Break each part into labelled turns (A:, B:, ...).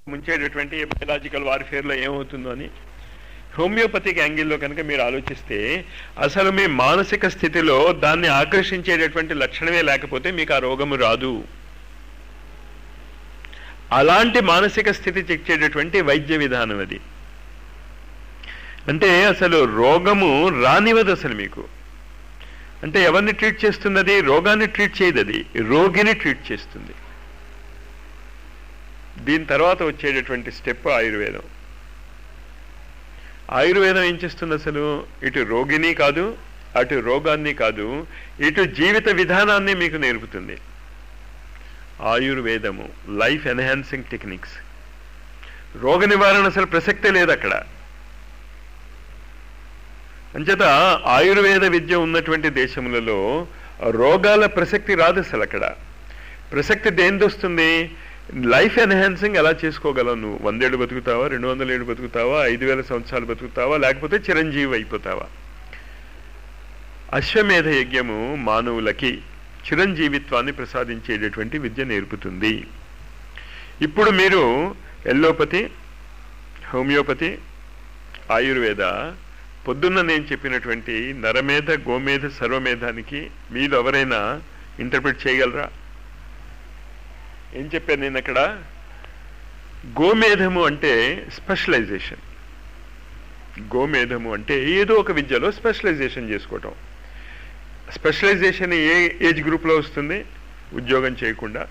A: ముంచేటటువంటి biological వార్ఫేర్లో ఏమవుతుందో అని homoeopathic యాంగిల్లో కనుక మీరు ఆలోచిస్తే అసలు మీ మానసిక స్థితిలో దాన్ని ఆకర్షించేటటువంటి లక్షణమే లేకపోతే మీకు ఆ రోగము రాదు అలాంటి మానసిక స్థితి తెచ్చేటటువంటి వైద్య విధానం అది అంటే అసలు రోగము రానివ్వదు అసలు మీకు అంటే ఎవరిని ట్రీట్ చేస్తున్నది రోగాన్ని ట్రీట్ చేయదు అది రోగిని ట్రీట్ చేస్తుంది దీని తర్వాత వచ్చేటటువంటి స్టెప్ ఆయుర్వేదం ఆయుర్వేదం ఏం చేస్తుంది అసలు ఇటు రోగిని కాదు అటు రోగాన్ని కాదు ఇటు జీవిత విధానాన్ని మీకు నేర్పుతుంది ఆయుర్వేదము లైఫ్ ఎన్హాన్సింగ్ టెక్నిక్స్ రోగ నివారణ అసలు ప్రసక్తే లేదు అక్కడ అంచేత ఆయుర్వేద విద్య ఉన్నటువంటి దేశములలో రోగాల ప్రసక్తి రాదు అసలు అక్కడ ప్రసక్తి దేనిది వస్తుంది లైఫ్ ఎన్హాన్సింగ్ ఎలా చేసుకోగలవు నువ్వు వందేళ్ళు బతుకుతావా రెండు వందల ఏళ్ళు బతుకుతావా ఐదు వేల సంవత్సరాలు బతుకుతావా లేకపోతే చిరంజీవి అయిపోతావా అశ్వమేధ యజ్ఞము మానవులకి చిరంజీవిత్వాన్ని ప్రసాదించేటటువంటి విద్య నేర్పుతుంది ఇప్పుడు మీరు ఎల్లోపతి హోమియోపతి ఆయుర్వేద పొద్దున్న నేను చెప్పినటువంటి నరమేధ గోమేధ సర్వమేధానికి మీరు ఎవరైనా ఇంటర్ప్రిట్ చేయగలరా ఏం చెప్పాను నేను అక్కడ గోమేధము అంటే స్పెషలైజేషన్ గోమేధము అంటే ఏదో ఒక విద్యలో స్పెషలైజేషన్ చేసుకోవటం స్పెషలైజేషన్ ఏ ఏజ్ గ్రూప్లో వస్తుంది ఉద్యోగం చేయకుండా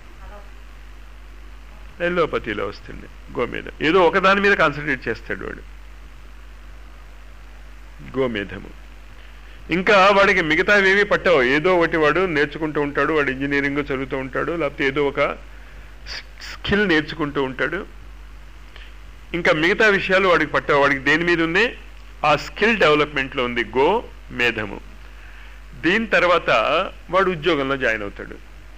A: ఎల్లోపతిలో వస్తుంది గోమేధం ఏదో ఒకదాని మీద కాన్సన్ట్రేట్ చేస్తాడు వాడు గోమేధము ఇంకా వాడికి మిగతావేవి పట్టవు ఏదో ఒకటి వాడు నేర్చుకుంటూ ఉంటాడు వాడు ఇంజనీరింగ్ చదువుతూ ఉంటాడు లేకపోతే ఏదో ఒక స్కిల్ నేర్చుకుంటూ ఉంటాడు ఇంకా మిగతా విషయాలు వాడికి పట్టవు వాడికి దేని మీద ఉంది ఆ స్కిల్ డెవలప్మెంట్లో ఉంది గో మేధము దీని తర్వాత వాడు ఉద్యోగంలో జాయిన్ అవుతాడు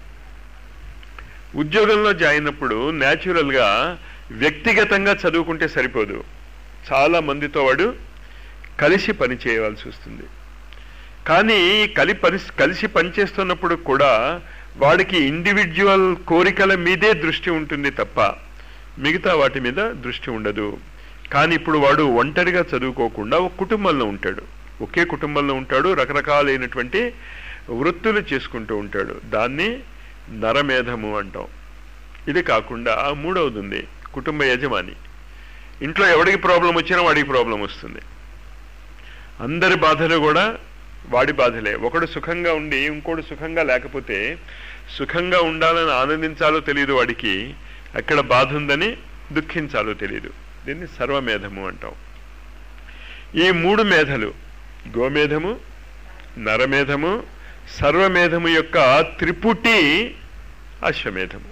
A: ఉద్యోగంలో జాయిన్ అప్పుడు న్యాచురల్గా వ్యక్తిగతంగా చదువుకుంటే సరిపోదు చాలా మందితో వాడు కలిసి పని చేయవలసి వస్తుంది కానీ కలి పని కలిసి పనిచేస్తున్నప్పుడు కూడా వాడికి ఇండివిజువల్ కోరికల మీదే దృష్టి ఉంటుంది తప్ప మిగతా వాటి మీద దృష్టి ఉండదు కానీ ఇప్పుడు వాడు ఒంటరిగా చదువుకోకుండా ఒక కుటుంబంలో ఉంటాడు ఒకే కుటుంబంలో ఉంటాడు రకరకాలైనటువంటి వృత్తులు చేసుకుంటూ ఉంటాడు దాన్ని నరమేధము అంటాం ఇది కాకుండా మూడవది ఉంది కుటుంబ యజమాని ఇంట్లో ఎవడికి ప్రాబ్లం వచ్చినా వాడికి ప్రాబ్లం వస్తుంది అందరి బాధలు కూడా వాడి బాధలే ఒకడు సుఖంగా ఉండి ఇంకోటి సుఖంగా లేకపోతే సుఖంగా ఉండాలని ఆనందించాలో తెలియదు వాడికి ఎక్కడ బాధ ఉందని దుఃఖించాలో తెలియదు దీన్ని సర్వమేధము అంటాం ఈ మూడు మేధలు గోమేధము నరమేధము సర్వమేధము యొక్క త్రిపుటి అశ్వమేధము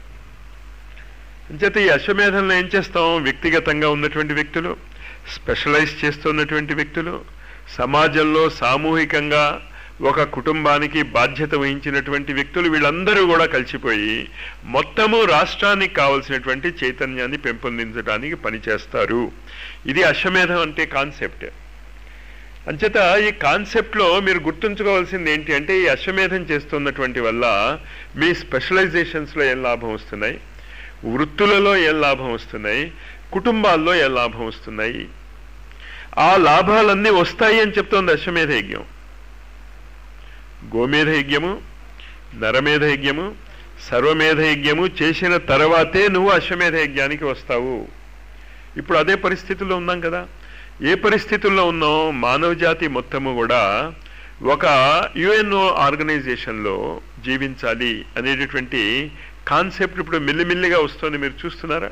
A: అంచేత ఈ అశ్వమేధంలో ఏం చేస్తాం వ్యక్తిగతంగా ఉన్నటువంటి వ్యక్తులు స్పెషలైజ్ చేస్తున్నటువంటి వ్యక్తులు సమాజంలో సామూహికంగా ఒక కుటుంబానికి బాధ్యత వహించినటువంటి వ్యక్తులు వీళ్ళందరూ కూడా కలిసిపోయి మొత్తము రాష్ట్రానికి కావలసినటువంటి చైతన్యాన్ని పెంపొందించడానికి పనిచేస్తారు ఇది అశ్వమేధం అంటే కాన్సెప్ట్ అంచేత ఈ కాన్సెప్ట్లో మీరు గుర్తుంచుకోవాల్సింది ఏంటి అంటే ఈ అశ్వమేధం చేస్తున్నటువంటి వల్ల మీ స్పెషలైజేషన్స్లో ఏం లాభం వస్తున్నాయి వృత్తులలో ఏం లాభం వస్తున్నాయి కుటుంబాల్లో ఏం లాభం వస్తున్నాయి ఆ లాభాలన్నీ వస్తాయి అని చెప్తోంది అశ్వమేధ యజ్ఞం గోమేధ యజ్ఞము నరమేధ యజ్ఞము సర్వమేధ యజ్ఞము చేసిన తర్వాతే నువ్వు అశ్వమేధ యజ్ఞానికి వస్తావు ఇప్పుడు అదే పరిస్థితుల్లో ఉన్నాం కదా ఏ పరిస్థితుల్లో ఉన్నాం మానవ జాతి మొత్తము కూడా ఒక యుఎన్ఓ ఆర్గనైజేషన్లో జీవించాలి అనేటటువంటి కాన్సెప్ట్ ఇప్పుడు మిల్లిమిల్లిగా వస్తుంది మీరు చూస్తున్నారా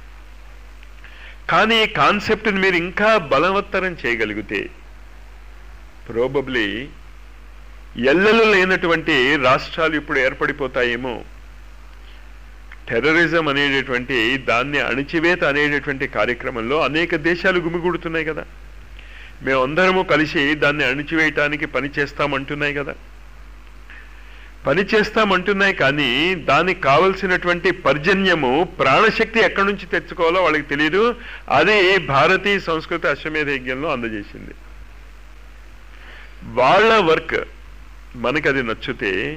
A: కానీ ఈ కాన్సెప్ట్ని మీరు ఇంకా బలవత్తరం చేయగలిగితే ప్రోబబ్లీ ఎల్లలు లేనటువంటి రాష్ట్రాలు ఇప్పుడు ఏర్పడిపోతాయేమో టెర్రరిజం అనేటటువంటి దాన్ని అణిచివేత అనేటటువంటి కార్యక్రమంలో అనేక దేశాలు గుమిగూడుతున్నాయి కదా మేమందరము కలిసి దాన్ని అణిచివేయటానికి పని చేస్తామంటున్నాయి కదా పని చేస్తామంటున్నాయి కానీ దానికి కావలసినటువంటి పర్జన్యము ప్రాణశక్తి ఎక్కడి నుంచి తెచ్చుకోవాలో వాళ్ళకి తెలియదు అది భారతీయ సంస్కృతి అశ్వమేధ యజ్ఞంలో అందజేసింది వాళ్ళ వర్క్ మనకి అది నచ్చితే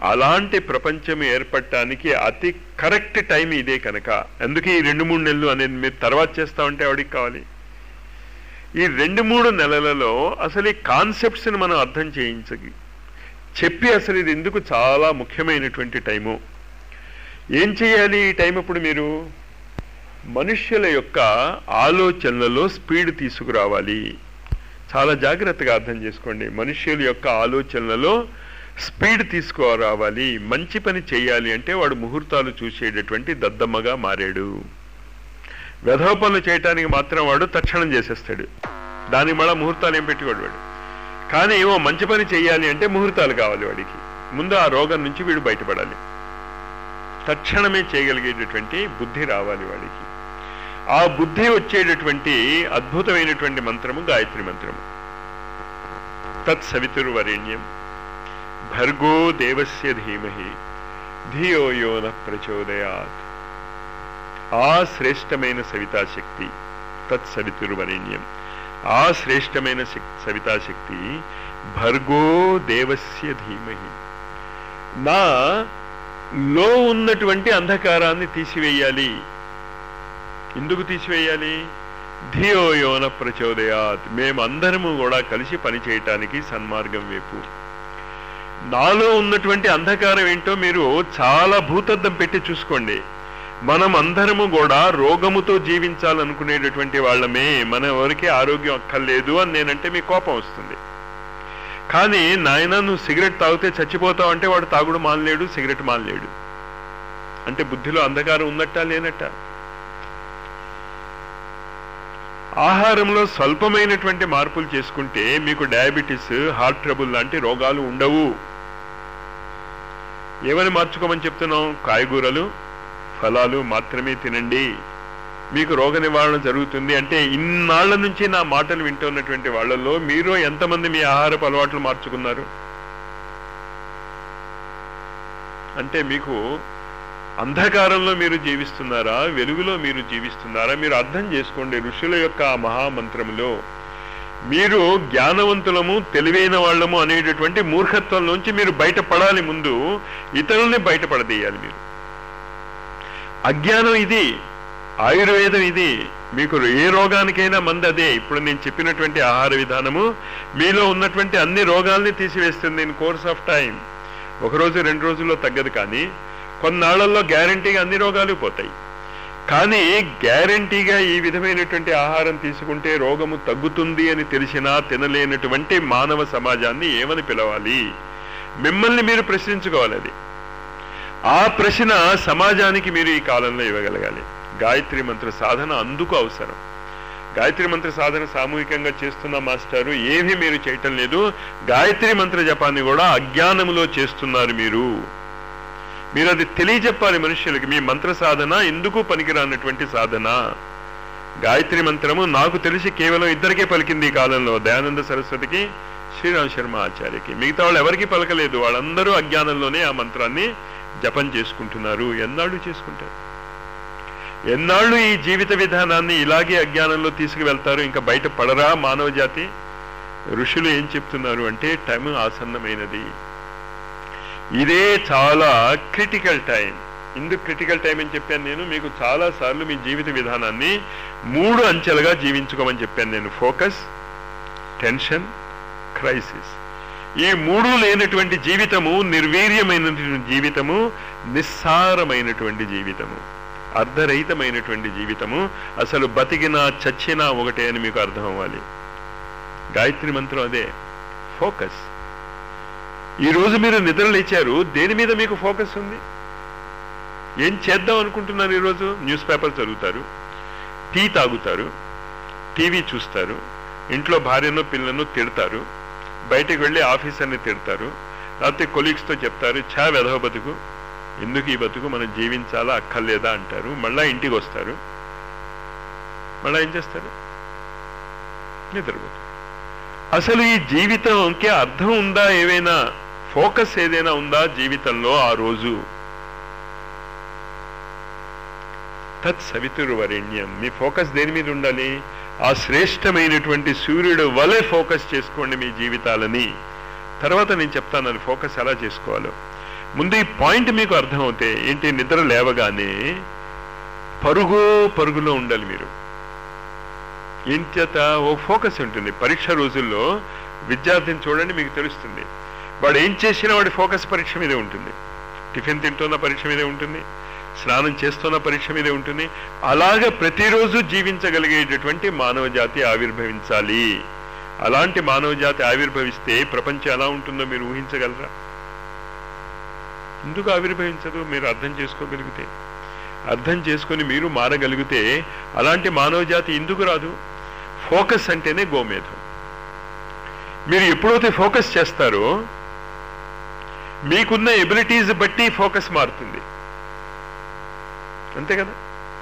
A: అలాంటి ప్రపంచం ఏర్పడటానికి అతి కరెక్ట్ టైం ఇదే కనుక అందుకే ఈ రెండు మూడు నెలలు అనేది మీరు తర్వాత చేస్తా ఉంటే ఎవడికి కావాలి ఈ రెండు మూడు నెలలలో అసలు ఈ కాన్సెప్ట్స్ని మనం అర్థం చేయించగి చెప్పి అసలు ఇది ఎందుకు చాలా ముఖ్యమైనటువంటి టైము ఏం చేయాలి ఈ టైం అప్పుడు మీరు మనుష్యుల యొక్క ఆలోచనలలో స్పీడ్ తీసుకురావాలి చాలా జాగ్రత్తగా అర్థం చేసుకోండి మనుష్యుల యొక్క ఆలోచనలలో స్పీడ్ తీసుకురావాలి మంచి పని చేయాలి అంటే వాడు ముహూర్తాలు చూసేటటువంటి దద్దమ్మగా మారాడు వెధవ పనులు చేయటానికి మాత్రం వాడు తక్షణం చేసేస్తాడు దానికి మళ్ళా ముహూర్తాలు ఏం పెట్టుకోడు వాడు కానీ ఏమో మంచి పని చేయాలి అంటే ముహూర్తాలు కావాలి వాడికి ముందు ఆ రోగం నుంచి వీడు బయటపడాలి తక్షణమే చేయగలిగేటటువంటి బుద్ధి రావాలి వాడికి ఆ బుద్ధి వచ్చేటటువంటి అద్భుతమైనటువంటి మంత్రము గాయత్రి మంత్రము తత్ సవితుర్వరేణ్యం భర్గో దేవస్య ధీమహి ధియో యో న ప్రచోదయాత్ ఆ శ్రేష్టమైన సవితాశక్తి తత్ సవితుర్వరేణ్యం ఆ శ్రేష్టమైన శక్- సవితాశక్తి భర్గో దేవస్య ధీమహి నా లో ఉన్నటువంటి అంధకారాన్ని తీసివేయాలి ఎందుకు తీసివేయాలి ధియో యోన ప్రచోదయాత్ మేమందరము కూడా కలిసి పనిచేయటానికి సన్మార్గం వైపు నాలో ఉన్నటువంటి అంధకారం ఏంటో మీరు చాలా భూతద్దం పెట్టి చూసుకోండి మనం అందరము కూడా రోగముతో జీవించాలనుకునేటటువంటి వాళ్ళమే మన ఎవరికి ఆరోగ్యం అక్కర్లేదు అని నేనంటే మీ కోపం వస్తుంది కానీ నాయన నువ్వు సిగరెట్ తాగితే చచ్చిపోతావు అంటే వాడు తాగుడు మానలేడు సిగరెట్ మానలేడు అంటే బుద్ధిలో అంధకారం ఉన్నట్టా లేనట్టా ఆహారంలో స్వల్పమైనటువంటి మార్పులు చేసుకుంటే మీకు డయాబెటీస్ హార్ట్ ట్రబుల్ లాంటి రోగాలు ఉండవు ఏమని మార్చుకోమని చెప్తున్నాం కాయగూరలు ఫలాలు మాత్రమే తినండి మీకు రోగ నివారణ జరుగుతుంది అంటే ఇన్నాళ్ల నుంచి నా మాటలు వింటున్నటువంటి వాళ్ళల్లో మీరు ఎంతమంది మీ ఆహారపు అలవాట్లు మార్చుకున్నారు అంటే మీకు అంధకారంలో మీరు జీవిస్తున్నారా వెలుగులో మీరు జీవిస్తున్నారా మీరు అర్థం చేసుకోండి ఋషుల యొక్క ఆ మహామంత్రములో మీరు జ్ఞానవంతులము తెలివైన వాళ్ళము అనేటటువంటి మూర్ఖత్వంలోంచి మీరు బయటపడాలి ముందు ఇతరుల్ని బయటపడదీయాలి మీరు అజ్ఞానం ఇది ఆయుర్వేదం ఇది మీకు ఏ రోగానికైనా మంది అదే ఇప్పుడు నేను చెప్పినటువంటి ఆహార విధానము మీలో ఉన్నటువంటి అన్ని రోగాల్ని తీసివేస్తుంది ఇన్ కోర్స్ ఆఫ్ టైం ఒక రోజు రెండు రోజుల్లో తగ్గదు కానీ కొన్నాళ్లలో గ్యారంటీగా అన్ని రోగాలు పోతాయి కానీ గ్యారంటీగా ఈ విధమైనటువంటి ఆహారం తీసుకుంటే రోగము తగ్గుతుంది అని తెలిసినా తినలేనటువంటి మానవ సమాజాన్ని ఏమని పిలవాలి మిమ్మల్ని మీరు ప్రశ్నించుకోవాలి అది ఆ ప్రశ్న సమాజానికి మీరు ఈ కాలంలో ఇవ్వగలగాలి గాయత్రి మంత్ర సాధన అందుకు అవసరం గాయత్రి మంత్ర సాధన సామూహికంగా చేస్తున్న మాస్టారు ఏమీ మీరు చేయటం లేదు గాయత్రి మంత్ర జపాన్ని కూడా అజ్ఞానములో చేస్తున్నారు మీరు మీరు అది తెలియజెప్పాలి మనుషులకి మీ మంత్ర సాధన ఎందుకు పనికిరానటువంటి సాధన గాయత్రి మంత్రము నాకు తెలిసి కేవలం ఇద్దరికే పలికింది ఈ కాలంలో దయానంద సరస్వతికి శ్రీరామ్ శర్మ ఆచార్యకి మిగతా వాళ్ళు ఎవరికి పలకలేదు వాళ్ళందరూ అజ్ఞానంలోనే ఆ మంత్రాన్ని జపం చేసుకుంటున్నారు ఎన్నాళ్ళు చేసుకుంటారు ఎన్నాళ్ళు ఈ జీవిత విధానాన్ని ఇలాగే అజ్ఞానంలో తీసుకువెళ్తారు ఇంకా బయట పడరా మానవ జాతి ఋషులు ఏం చెప్తున్నారు అంటే టైం ఆసన్నమైనది ఇదే చాలా క్రిటికల్ టైం ఇందుకు క్రిటికల్ టైం అని చెప్పాను నేను మీకు చాలా సార్లు మీ జీవిత విధానాన్ని మూడు అంచెలుగా జీవించుకోమని చెప్పాను నేను ఫోకస్ టెన్షన్ క్రైసిస్ ఈ మూడు లేనటువంటి జీవితము నిర్వీర్యమైనటువంటి జీవితము నిస్సారమైనటువంటి జీవితము అర్ధరహితమైనటువంటి జీవితము అసలు బతికినా చచ్చినా ఒకటే అని మీకు అర్థం అవ్వాలి గాయత్రి మంత్రం అదే ఫోకస్ ఈ రోజు మీరు నిద్ర లేచారు దేని మీద మీకు ఫోకస్ ఉంది ఏం చేద్దాం అనుకుంటున్నారు ఈరోజు న్యూస్ పేపర్ చదువుతారు టీ తాగుతారు టీవీ చూస్తారు ఇంట్లో భార్యను పిల్లలను తిడతారు బయటకు వెళ్ళి ఆఫీసర్ని తిడతారు లేకపోతే కొలీగ్స్తో చెప్తారు ఛా వెధవ బతుకు ఎందుకు ఈ బతుకు మనం జీవించాలా అక్కర్లేదా అంటారు మళ్ళా ఇంటికి వస్తారు మళ్ళా ఏం చేస్తారు నిద్రపోతారు అసలు ఈ జీవితంకి అర్థం ఉందా ఏవైనా ఫోకస్ ఏదైనా ఉందా జీవితంలో ఆ రోజు తత్ సవితుర్వరేణ్యం మీ ఫోకస్ దేని మీద ఉండాలి ఆ శ్రేష్టమైనటువంటి సూర్యుడు వలె ఫోకస్ చేసుకోండి మీ జీవితాలని తర్వాత నేను చెప్తాను అది ఫోకస్ ఎలా చేసుకోవాలో ముందు ఈ పాయింట్ మీకు అర్థమవుతే ఏంటి నిద్ర లేవగానే పరుగు పరుగులో ఉండాలి మీరు ఏం చేత ఓ ఫోకస్ ఉంటుంది పరీక్ష రోజుల్లో విద్యార్థిని చూడండి మీకు తెలుస్తుంది వాడు ఏం చేసినా వాడి ఫోకస్ పరీక్ష మీదే ఉంటుంది టిఫిన్ తింటున్న పరీక్ష మీదే ఉంటుంది స్నానం చేస్తున్న పరీక్ష మీదే ఉంటుంది అలాగ ప్రతిరోజు జీవించగలిగేటటువంటి మానవ జాతి ఆవిర్భవించాలి అలాంటి మానవ జాతి ఆవిర్భవిస్తే ప్రపంచం ఎలా ఉంటుందో మీరు ఊహించగలరా ఎందుకు ఆవిర్భవించదు మీరు అర్థం చేసుకోగలిగితే అర్థం చేసుకొని మీరు మారగలిగితే అలాంటి మానవ జాతి ఎందుకు రాదు ఫోకస్ అంటేనే గోమేధం మీరు ఎప్పుడైతే ఫోకస్ చేస్తారో మీకున్న ఎబిలిటీస్ బట్టి ఫోకస్ మారుతుంది అంతే కదా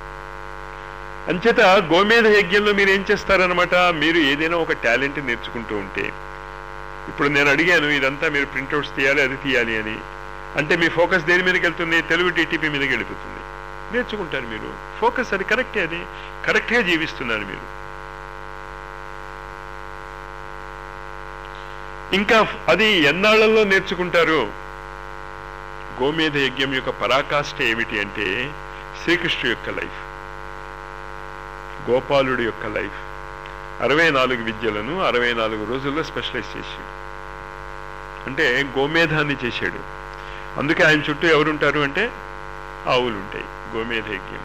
A: అంచేత గోమేధ యజ్ఞంలో మీరు ఏం చేస్తారనమాట మీరు ఏదైనా ఒక టాలెంట్ నేర్చుకుంటూ ఉంటే ఇప్పుడు నేను అడిగాను ఇదంతా మీరు ప్రింట్అవుట్స్ తీయాలి అది తీయాలి అని అంటే మీ ఫోకస్ దేని మీదకి వెళ్తుంది తెలుగు టీటీపీ మీదకి వెళ్ళిపోతుంది నేర్చుకుంటారు మీరు ఫోకస్ అది కరెక్టే అది కరెక్ట్గా జీవిస్తున్నారు మీరు ఇంకా అది ఎన్నాళ్లలో నేర్చుకుంటారు గోమేధ యజ్ఞం యొక్క పరాకాష్ఠ ఏమిటి అంటే శ్రీకృష్ణు యొక్క లైఫ్ గోపాలుడి యొక్క లైఫ్ అరవై నాలుగు విద్యలను అరవై నాలుగు రోజుల్లో స్పెషలైజ్ చేశాడు అంటే గోమేధాన్ని చేశాడు అందుకే ఆయన చుట్టూ ఎవరుంటారు అంటే ఆవులు ఉంటాయి గోమేధ యజ్ఞం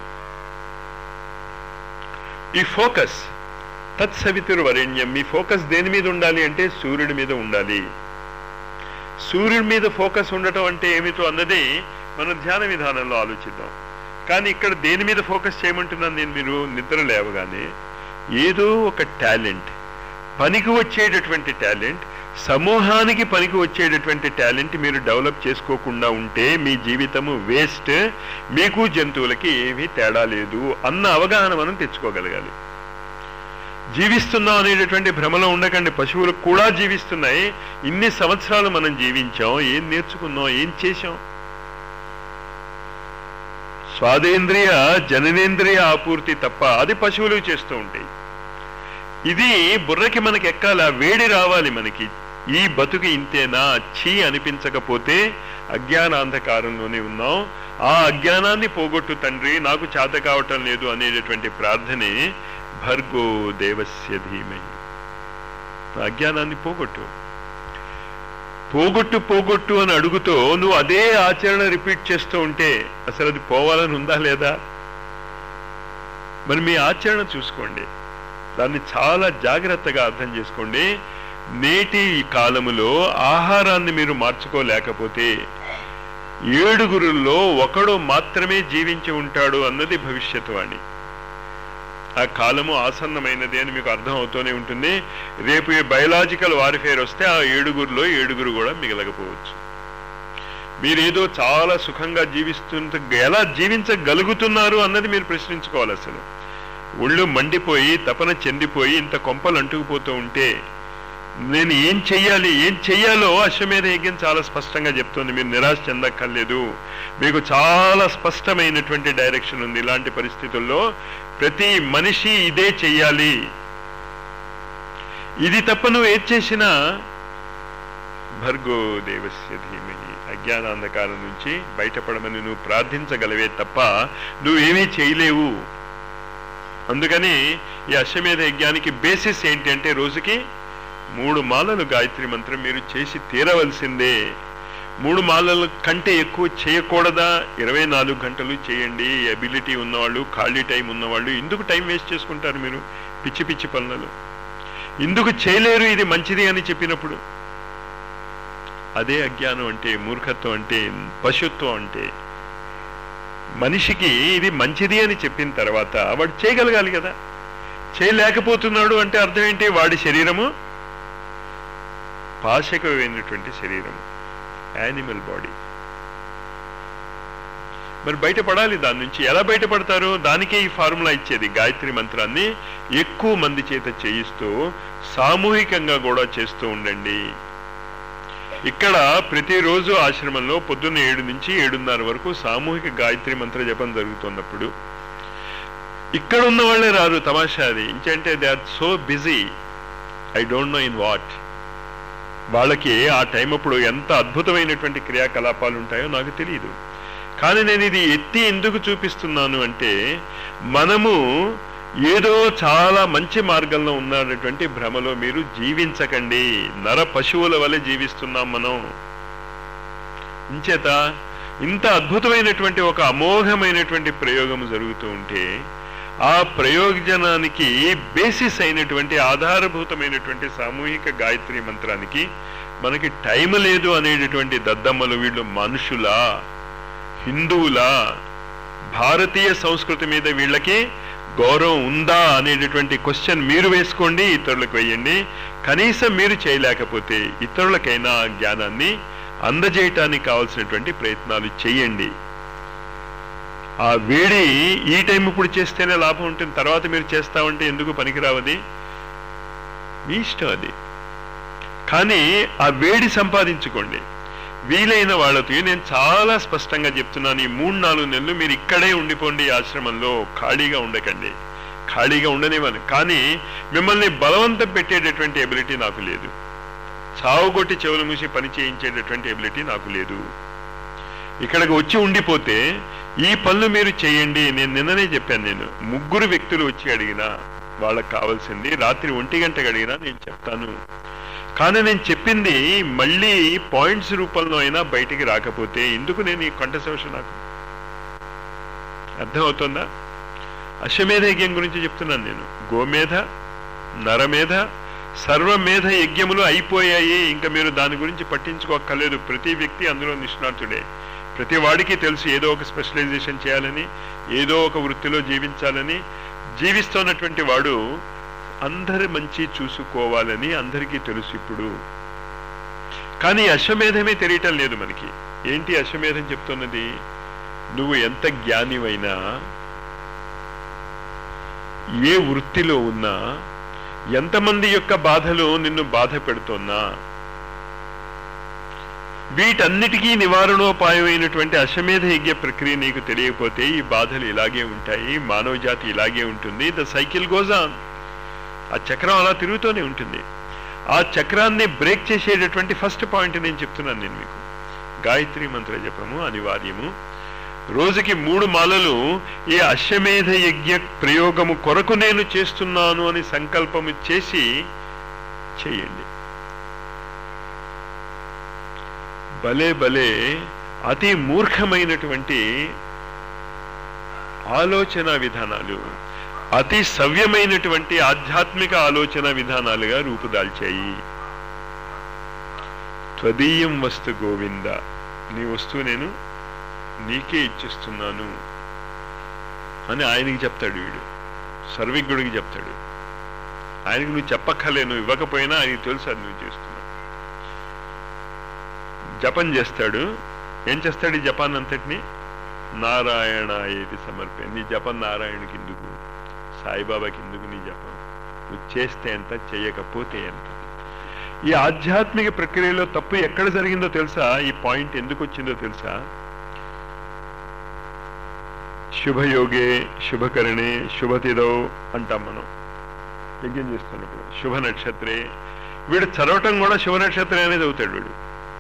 A: ఈ ఫోకస్ తత్సవితురు వరేణ్యం మీ ఫోకస్ దేని మీద ఉండాలి అంటే సూర్యుడి మీద ఉండాలి సూర్యుడి మీద ఫోకస్ ఉండటం అంటే ఏమిటో అన్నది మన ధ్యాన విధానంలో ఆలోచిద్దాం కానీ ఇక్కడ దేని మీద ఫోకస్ చేయమంటున్నాను నేను మీరు నిద్ర లేవగానే ఏదో ఒక టాలెంట్ పనికి వచ్చేటటువంటి టాలెంట్ సమూహానికి పనికి వచ్చేటటువంటి టాలెంట్ మీరు డెవలప్ చేసుకోకుండా ఉంటే మీ జీవితము వేస్ట్ మీకు జంతువులకి ఏమీ తేడా లేదు అన్న అవగాహన మనం తెచ్చుకోగలగాలి జీవిస్తున్నాం అనేటటువంటి భ్రమలో ఉండకండి పశువులు కూడా జీవిస్తున్నాయి ఇన్ని సంవత్సరాలు మనం జీవించాం ఏం నేర్చుకున్నాం ఏం చేశాం స్వాదేంద్రియ జననేంద్రియ ఆపూర్తి తప్ప అది పశువులు చేస్తూ ఉంటాయి ఇది బుర్రకి మనకి ఎక్కాల వేడి రావాలి మనకి ఈ బతుకు ఇంతేనా చీ అనిపించకపోతే అజ్ఞానాంధకారంలోనే ఉన్నాం ఆ అజ్ఞానాన్ని పోగొట్టు తండ్రి నాకు చేత కావటం లేదు అనేటటువంటి ప్రార్థనే భర్గో దేవస్య ధీమహి అజ్ఞానాన్ని పోగొట్టు పోగొట్టు పోగొట్టు అని అడుగుతూ నువ్వు అదే ఆచరణ రిపీట్ చేస్తూ ఉంటే అసలు అది పోవాలని ఉందా లేదా మరి మీ ఆచరణ చూసుకోండి దాన్ని చాలా జాగ్రత్తగా అర్థం చేసుకోండి నేటి కాలములో ఆహారాన్ని మీరు మార్చుకోలేకపోతే ఏడుగురుల్లో ఒకడు మాత్రమే జీవించి ఉంటాడు అన్నది భవిష్యత్తు వాణి ఆ కాలము ఆసన్నమైనది అని మీకు అర్థం అవుతూనే ఉంటుంది రేపు ఈ బయలాజికల్ వారిఫేర్ వస్తే ఆ ఏడుగురిలో ఏడుగురు కూడా మిగలకపోవచ్చు మీరేదో చాలా సుఖంగా జీవిస్తుంట ఎలా జీవించగలుగుతున్నారు అన్నది మీరు ప్రశ్నించుకోవాలి అసలు ఒళ్ళు మండిపోయి తపన చెందిపోయి ఇంత కొంపలు అంటుకుపోతూ ఉంటే నేను ఏం చెయ్యాలి ఏం చెయ్యాలో అశ్వమేధ యజ్ఞం చాలా స్పష్టంగా చెప్తుంది మీరు నిరాశ చెందక్కర్లేదు మీకు చాలా స్పష్టమైనటువంటి డైరెక్షన్ ఉంది ఇలాంటి పరిస్థితుల్లో ప్రతి మనిషి ఇదే చెయ్యాలి ఇది తప్ప నువ్వు ఏది చేసినా భర్గో దేవస్య ధీమహి అజ్ఞానాంధకారం నుంచి బయటపడమని నువ్వు ప్రార్థించగలవే తప్ప నువ్వేమీ చేయలేవు అందుకని ఈ అశ్వమేధ యజ్ఞానికి బేసిస్ ఏంటి అంటే రోజుకి మూడు మాలలు గాయత్రి మంత్రం మీరు చేసి తీరవలసిందే మూడు మాలల కంటే ఎక్కువ చేయకూడదా ఇరవై నాలుగు గంటలు చేయండి అబిలిటీ ఉన్నవాళ్ళు ఖాళీ టైం ఉన్నవాళ్ళు ఎందుకు టైం వేస్ట్ చేసుకుంటారు మీరు పిచ్చి పిచ్చి పనులలో ఎందుకు చేయలేరు ఇది మంచిది అని చెప్పినప్పుడు అదే అజ్ఞానం అంటే మూర్ఖత్వం అంటే పశుత్వం అంటే మనిషికి ఇది మంచిది అని చెప్పిన తర్వాత వాడు చేయగలగాలి కదా చేయలేకపోతున్నాడు అంటే అర్థం ఏంటి వాడి శరీరము పాశకమైనటువంటి శరీరము యానిమల్ బాడీ మరి బయటపడాలి దాని నుంచి ఎలా బయటపడతారు దానికే ఈ ఫార్ములా ఇచ్చేది గాయత్రి మంత్రాన్ని ఎక్కువ మంది చేత చేయిస్తూ సామూహికంగా కూడా చేస్తూ ఉండండి ఇక్కడ ప్రతిరోజు ఆశ్రమంలో పొద్దున్న ఏడు నుంచి ఏడున్నర వరకు సామూహిక గాయత్రి మంత్ర జపం జరుగుతున్నప్పుడు ఇక్కడ ఉన్న వాళ్ళే రారు తమాషా అది ఇంకంటే they are so busy I don't know in what వాళ్ళకి ఆ టైం అప్పుడు ఎంత అద్భుతమైనటువంటి క్రియాకలాపాలు ఉంటాయో నాకు తెలియదు కానీ నేను ఇది ఎత్తి ఎందుకు చూపిస్తున్నాను అంటే మనము ఏదో చాలా మంచి మార్గంలో ఉన్నటువంటి భ్రమలో మీరు జీవించకండి నర పశువుల వలె జీవిస్తున్నాం మనం ఇంచేత ఇంత అద్భుతమైనటువంటి ఒక అమోఘమైనటువంటి ప్రయోగం జరుగుతూ ఉంటే ఆ ప్రయోజనానికి బేసిస్ అయినటువంటి ఆధారభూతమైనటువంటి సామూహిక గాయత్రి మంత్రానికి మనకి టైం లేదు అనేటటువంటి దద్దమ్మలు వీళ్ళు మనుషులా హిందువులా భారతీయ సంస్కృతి మీద వీళ్ళకి గౌరవం ఉందా అనేటటువంటి క్వశ్చన్ మీరు వేసుకోండి ఇతరులకు వేయండి కనీసం మీరు చేయలేకపోతే ఇతరులకైనా ఆ జ్ఞానాన్ని అందజేయటానికి కావాల్సినటువంటి ప్రయత్నాలు చేయండి ఆ వేడి ఈ టైం ఇప్పుడు చేస్తేనే లాభం ఉంటుంది తర్వాత మీరు చేస్తామంటే ఎందుకు పనికిరావది మీ ఇష్టం అది కానీ ఆ వేడి సంపాదించుకోండి వీలైన వాళ్ళతో నేను చాలా స్పష్టంగా చెప్తున్నాను ఈ మూడు నాలుగు నెలలు మీరు ఇక్కడే ఉండిపోండి ఈ ఆశ్రమంలో ఖాళీగా ఉండకండి ఖాళీగా ఉండనివ్వను కానీ మిమ్మల్ని బలవంతం పెట్టేటటువంటి ఎబిలిటీ నాకు లేదు చావుగొట్టి చెవులు మూసి పని చేయించేటటువంటి ఎబిలిటీ నాకు లేదు ఇక్కడికి వచ్చి ఉండిపోతే ఈ పనులు మీరు చేయండి నేను నిన్ననే చెప్పాను నేను ముగ్గురు వ్యక్తులు వచ్చి అడిగినా వాళ్ళకి కావాల్సింది రాత్రి ఒంటి గంటకు అడిగినా నేను చెప్తాను కానీ నేను చెప్పింది మళ్ళీ పాయింట్స్ రూపంలో అయినా బయటికి రాకపోతే ఎందుకు నేను ఈ కంఠ శోష నాకు అర్థమవుతుందా అశ్వమేధ యజ్ఞం గురించి చెప్తున్నాను నేను గోమేధ నరమేధ సర్వమేధ యజ్ఞములు అయిపోయాయి ఇంకా మీరు దాని గురించి పట్టించుకోక్కర్లేదు ప్రతి వ్యక్తి అందులో నిష్ణాతుడే ప్రతి వాడికి తెలుసు ఏదో ఒక స్పెషలైజేషన్ చేయాలని ఏదో ఒక వృత్తిలో జీవించాలని జీవిస్తున్నటువంటి వాడు అందరి మంచి చూసుకోవాలని అందరికీ తెలుసు ఇప్పుడు కానీ అశ్వమేధమే తెలియటం లేదు మనకి ఏంటి అశ్వమేధం చెప్తున్నది నువ్వు ఎంత జ్ఞానివైనా ఏ వృత్తిలో ఉన్నా ఎంతమంది యొక్క బాధలు నిన్ను బాధ పెడుతున్నా వీటన్నిటికీ నివారణోపాయమైనటువంటి అశ్వమేధ యజ్ఞ ప్రక్రియ నీకు తెలియకపోతే ఈ బాధలు ఇలాగే ఉంటాయి మానవ జాతి ఇలాగే ఉంటుంది ద సైకిల్ గోజ్ ఆన్ ఆ చక్రం అలా తిరుగుతూనే ఉంటుంది ఆ చక్రాన్ని బ్రేక్ చేసేటటువంటి ఫస్ట్ పాయింట్ నేను చెప్తున్నాను నేను మీకు గాయత్రి మంత్ర జపము అనివార్యము రోజుకి మూడు మాలలు ఈ అశ్వమేధ యజ్ఞ ప్రయోగము కొరకు నేను చేస్తున్నాను అని సంకల్పము చేసి చేయండి భలే భలే అతి మూర్ఖమైనటువంటి ఆలోచన విధానాలు అతి సవ్యమైనటువంటి ఆధ్యాత్మిక ఆలోచన విధానాలుగా రూపుదాల్చాయి త్వదీయం వస్తు గోవింద నీ వస్తువు నేను నీకే ఇచ్చిస్తున్నాను అని ఆయనకి చెప్తాడు వీడు సర్విజ్ఞుడికి చెప్తాడు ఆయనకి నువ్వు చెప్పక్కర్లే నువ్వు ఇవ్వకపోయినా ఆయనకి తెలుసు అది నువ్వు చేస్తున్నావు జపం చేస్తాడు ఏం చేస్తాడు ఈ జపాన్ అంతటిని నారాయణ ఏది సమర్పే నీ జపం నారాయణకి ఎందుకు సాయిబాబాకి ఎందుకు నీ జపం నువ్వు చేస్తే ఎంత చేయకపోతే ఎంత ఈ ఆధ్యాత్మిక ప్రక్రియలో తప్పు ఎక్కడ జరిగిందో తెలుసా ఈ పాయింట్ ఎందుకు వచ్చిందో తెలుసా శుభయోగే శుభకరణే శుభతిదో అంటాం మనం యజ్ఞం చేస్తున్నప్పుడు శుభ నక్షత్రే వీడు చదవటం కూడా శుభ నక్షత్రే అనేది అవుతాడు వీడు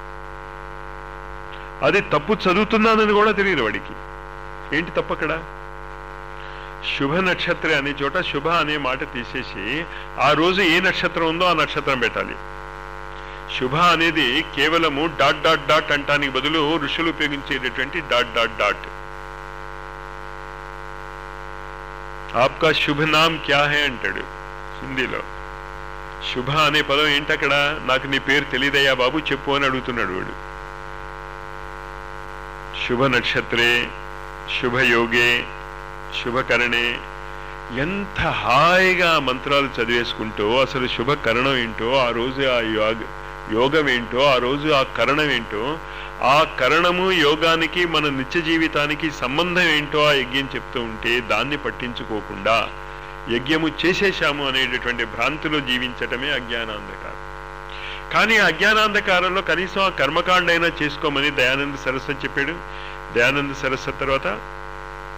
A: అది తప్పు చదువుతున్నానని కూడా తెలియదు వాడికి ఏంటి తప్పు అక్కడ శుభ నక్షత్ర అనే చోట శుభ అనే మాట తీసేసి ఆ రోజు ఏ నక్షత్రం ఉందో ఆ నక్షత్రం పెట్టాలి శుభ అనేది కేవలము డాట్ డాట్ డాట్ అంటానికి బదులు ఋషులు ఉపయోగించేటటువంటి డాట్ డాట్ డాట్ ఆప్కా శుభ నామ్ క్యా హే అంటాడు హిందీలో శుభ అనే పదం ఏంటక్కడ నాకు నీ పేరు తెలియదయ్యా బాబు చెప్పు అని అడుగుతున్నాడు వాడు శుభ నక్షత్రే శుభయోగే శుభకరణే ఎంత హాయిగా మంత్రాలు చదివేసుకుంటూ అసలు శుభకరణం ఏంటో ఆ రోజు ఆ యోగ యోగం ఏంటో ఆ రోజు ఆ కరణం ఏంటో ఆ కరణము యోగానికి మన నిత్య జీవితానికి సంబంధం ఏంటో ఆ యజ్ఞం చెప్తూ ఉంటే దాన్ని పట్టించుకోకుండా యజ్ఞము చేసేశాము అనేటటువంటి భ్రాంతిలో జీవించటమే అజ్ఞానాంధకారం కానీ ఆ అజ్ఞానాంధకారంలో కనీసం ఆ కర్మకాండ అయినా చేసుకోమని దయానంద సరస్వతి చెప్పాడు దయానంద సరస్వతి తర్వాత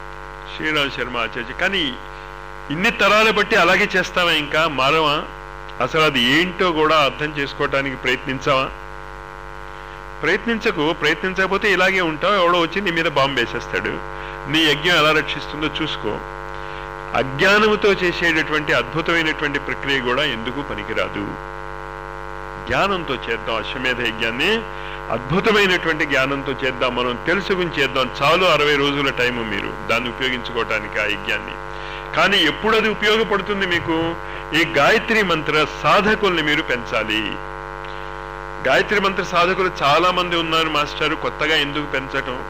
A: శ్రీరామ్ శర్మ ఆచార్య కానీ ఇన్ని తరాలు బట్టి అలాగే చేస్తావా ఇంకా మారవా అసలు అది ఏంటో కూడా అర్థం చేసుకోవటానికి ప్రయత్నించావా ప్రయత్నించకు ప్రయత్నించకపోతే ఇలాగే ఉంటావు ఎవడో వచ్చి నీ మీద బాంబు వేసేస్తాడు నీ యజ్ఞం ఎలా రక్షిస్తుందో చూసుకో అజ్ఞానముతో చేసేటటువంటి అద్భుతమైనటువంటి ప్రక్రియ కూడా ఎందుకు పనికిరాదు జ్ఞానంతో చేద్దాం అశ్వమేధ యజ్ఞాన్ని అద్భుతమైనటువంటి జ్ఞానంతో చేద్దాం మనం తెలుసుకుని చేద్దాం చాలు అరవై రోజుల టైము మీరు దాన్ని ఉపయోగించుకోవటానికి ఆ యజ్ఞాన్ని కానీ ఎప్పుడు అది ఉపయోగపడుతుంది మీకు ఈ గాయత్రి మంత్ర సాధకుల్ని మీరు పెంచాలి గాయత్రి మంత్ర సాధకులు చాలా మంది ఉన్నారు మాస్టారు కొత్తగా ఎందుకు పెంచటం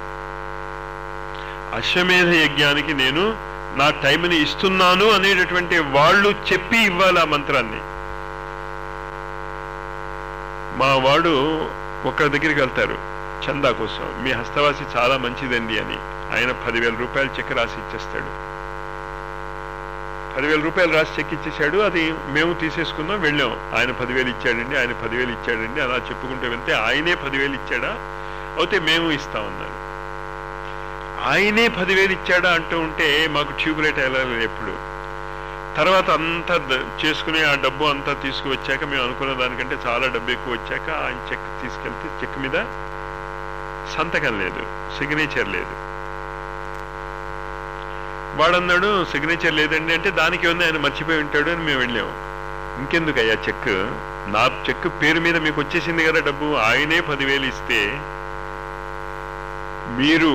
A: అశ్వమేధ యజ్ఞానికి నేను నా టైంని ఇస్తున్నాను అనేటటువంటి వాళ్ళు చెప్పి ఇవ్వాలి ఆ మంత్రాన్ని మా వాడు ఒకరి దగ్గరికి వెళ్తారు చందా కోసం మీ హస్తవాసి చాలా మంచిదండి అని ఆయన పదివేల రూపాయలు చెక్ రాసి ఇచ్చేస్తాడు పదివేల రూపాయలు రాసి చెక్ ఇచ్చేసాడు అది మేము తీసేసుకున్నాం వెళ్ళాం ఆయన పదివేలు ఇచ్చాడండి ఆయన పదివేలు ఇచ్చాడండి అలా చెప్పుకుంటూ వెళ్తే ఆయనే పదివేలు ఇచ్చాడా అయితే మేము ఇస్తామన్నారు ఆయనే పదివేలు ఇచ్చాడా అంటూ ఉంటే మాకు ట్యూబ్ లైట్ వెళ్ళలేదు ఎప్పుడు తర్వాత అంతా ద- చేసుకుని ఆ డబ్బు అంతా తీసుకువచ్చాక మేము అనుకున్న దానికంటే చాలా డబ్బు ఎక్కువ వచ్చాక ఆయన చెక్ తీసుకెళ్తే చెక్ మీద సంతకం లేదు సిగ్నేచర్ లేదు వాడన్నాడు సిగ్నేచర్ లేదండి అంటే దానికి ఉంది ఆయన మర్చిపోయి ఉంటాడు అని మేము వెళ్ళాము ఇంకెందుకు అయ్యా చెక్ నా చెక్ పేరు మీద మీకు వచ్చేసింది కదా డబ్బు ఆయనే పదివేలు ఇస్తే మీరు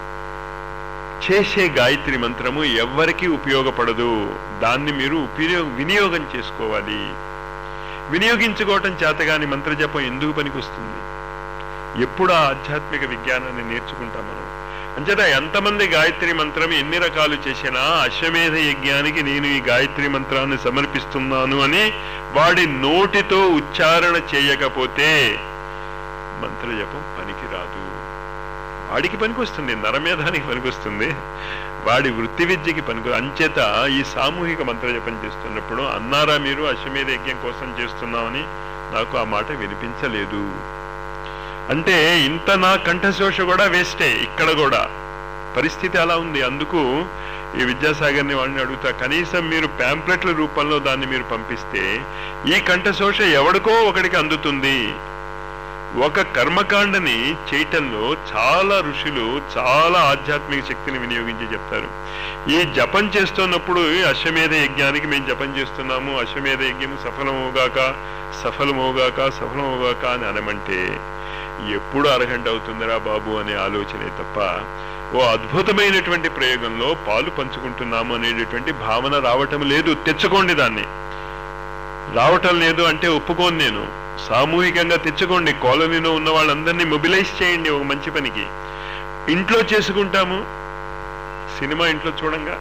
A: చేసే గాయత్రి మంత్రము ఎవ్వరికీ ఉపయోగపడదు దాన్ని మీరు ఉపయోగ వినియోగం చేసుకోవాలి వినియోగించుకోవటం చేతగాని మంత్రజపం ఎందుకు పనికొస్తుంది ఎప్పుడు ఆ ఆధ్యాత్మిక విజ్ఞానాన్ని నేర్చుకుంటాం మనం అంచేత ఎంతమంది గాయత్రి మంత్రం ఎన్ని రకాలు చేసినా అశ్వమేధ యజ్ఞానికి నేను ఈ గాయత్రి మంత్రాన్ని సమర్పిస్తున్నాను అని వాడి నోటితో ఉచ్చారణ చేయకపోతే మంత్రజపం పనికి రాదు వాడికి పనికొస్తుంది నరమేధానికి పనికొస్తుంది వాడి వృత్తి విద్యకి పనికి అంచేత ఈ సామూహిక మంత్రజపం చేస్తున్నప్పుడు అన్నారా మీరు అశ్వమేధ యజ్ఞం కోసం చేస్తున్నామని నాకు ఆ మాట వినిపించలేదు అంటే ఇంత నా కంఠశోష కూడా వేస్టే ఇక్కడ కూడా పరిస్థితి అలా ఉంది అందుకు ఈ విద్యాసాగర్ని వాళ్ళని అడుగుతా కనీసం మీరు ప్యాంప్లెట్ల రూపంలో దాన్ని మీరు పంపిస్తే ఈ కంఠశోష ఎవడికో ఒకడికి అందుతుంది ఒక కర్మకాండని చేయటంలో చాలా ఋషులు చాలా ఆధ్యాత్మిక శక్తిని వినియోగించి చెప్తారు ఈ జపం చేస్తున్నప్పుడు ఈ అశ్వమేధ యజ్ఞానికి మేము జపం చేస్తున్నాము అశ్వమేధ యజ్ఞము సఫలమవుగాక సఫలమవుగాక సఫలమవుగాక అని అనమంటే ఎప్పుడు అరగంట అవుతుందిరా బాబు అనే ఆలోచనే తప్ప ఓ అద్భుతమైనటువంటి ప్రయోగంలో పాలు పంచుకుంటున్నాము అనేటటువంటి భావన రావటం లేదు తెచ్చుకోండి దాన్ని రావటం లేదు అంటే ఒప్పుకోను నేను సామూహికంగా తెచ్చుకోండి కాలనీలో ఉన్న వాళ్ళందరినీ మొబిలైజ్ చేయండి ఒక మంచి పనికి ఇంట్లో చేసుకుంటాము సినిమా ఇంట్లో చూడంగా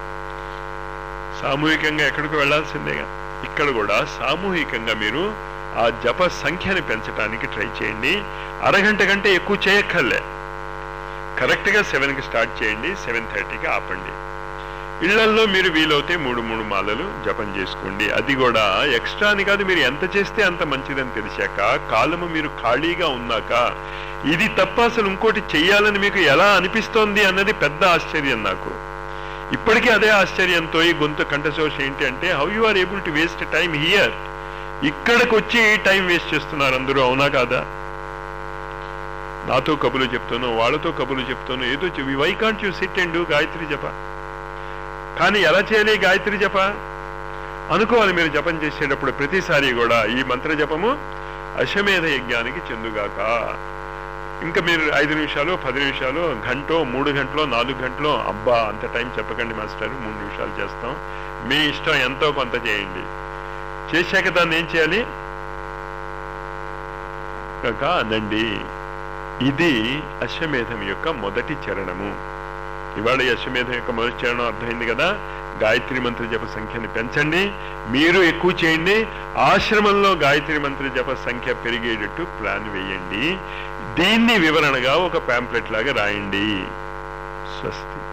A: సామూహికంగా ఎక్కడికి వెళ్ళాల్సిందేగా ఇక్కడ కూడా సామూహికంగా మీరు ఆ జప సంఖ్యని పెంచడానికి ట్రై చేయండి అరగంట కంటే ఎక్కువ చేయక్కర్లే కరెక్ట్గా సెవెన్కి స్టార్ట్ చేయండి సెవెన్ థర్టీకి ఆపండి ఇళ్లల్లో మీరు వీలవుతే మూడు మూడు మాలలు జపం చేసుకోండి అది కూడా ఎక్స్ట్రా అని కాదు మీరు ఎంత చేస్తే అంత మంచిదని తెలిసాక కాలము మీరు ఖాళీగా ఉన్నాక ఇది తప్ప అసలు ఇంకోటి చెయ్యాలని మీకు ఎలా అనిపిస్తోంది అన్నది పెద్ద ఆశ్చర్యం నాకు ఇప్పటికీ అదే ఆశ్చర్యంతో ఈ గొంతు కంఠశోష ఏంటి అంటే how you are able to waste time here ఇక్కడికి వచ్చి టైం వేస్ట్ చేస్తున్నారు అందరూ అవునా కాదా నాతో కబులు చెప్తాను వాళ్ళతో కబులు చెప్తాను ఏదో చెప్పి why can't you sit and Gayatri జప కానీ ఎలా చేయాలి ఈ గాయత్రి జప అనుకోవాలి మీరు జపం చేసేటప్పుడు ప్రతిసారి కూడా ఈ మంత్ర జపము అశ్వమేధ యజ్ఞానికి చెందుగాక ఇంకా మీరు ఐదు నిమిషాలు పది నిమిషాలు గంటో మూడు గంటలో నాలుగు గంటలో అబ్బా అంత టైం చెప్పకండి మాస్టర్ మూడు నిమిషాలు చేస్తాం మీ ఇష్టం ఎంతో కొంత చేయండి చేశాక దాన్ని ఏం చేయాలి కాక అనండి ఇది అశ్వమేధం యొక్క మొదటి చరణము ఇవాళ ఈ అశ్వమేధం యొక్క మొదటి చరణం అర్థమైంది కదా గాయత్రి మంత్ర జప సంఖ్యని పెంచండి మీరు ఎక్కువ చేయండి ఆశ్రమంలో గాయత్రి మంత్ర జప సంఖ్య పెరిగేటట్టు ప్లాన్ వేయండి దీన్ని వివరణగా ఒక ప్యాంప్లెట్ లాగా రాయండి స్వస్తి